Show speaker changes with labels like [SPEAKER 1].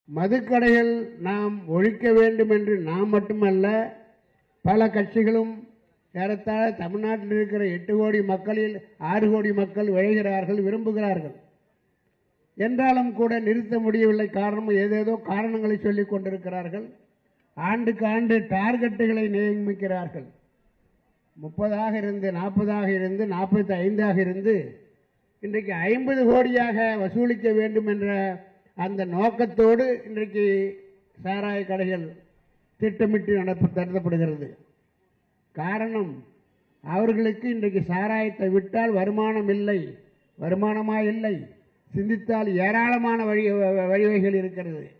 [SPEAKER 1] மதுக்கடைகள் நாம் ஒழிக்க வேண்டும் என்று நாம் மட்டுமல்ல பல கட்சிகளும் ஏறத்தாழ தமிழ்நாட்டில் இருக்கிற எட்டு கோடி மக்களில் ஆறு கோடி மக்கள் விழைகிறார்கள் விரும்புகிறார்கள் என்றாலும் கூட நிறுத்த முடியவில்லை காரணம் ஏதேதோ காரணங்களை சொல்லிக் கொண்டிருக்கிறார்கள் ஆண்டுக்கு ஆண்டு டார்கெட்டுகளை நியமிக்கிறார்கள் முப்பதாக இருந்து நாற்பதாக இருந்து நாற்பத்தி ஐந்தாக இருந்து இன்றைக்கு ஐம்பது கோடியாக வசூலிக்க வேண்டும் என்ற அந்த நோக்கத்தோடு இன்றைக்கு சாராய கடைகள் திட்டமிட்டு நடப்ப நடத்தப்படுகிறது காரணம் அவர்களுக்கு இன்றைக்கு சாராயத்தை விட்டால் வருமானம் இல்லை வருமானமா இல்லை சிந்தித்தால் ஏராளமான வழி வழிவகைகள் இருக்கிறது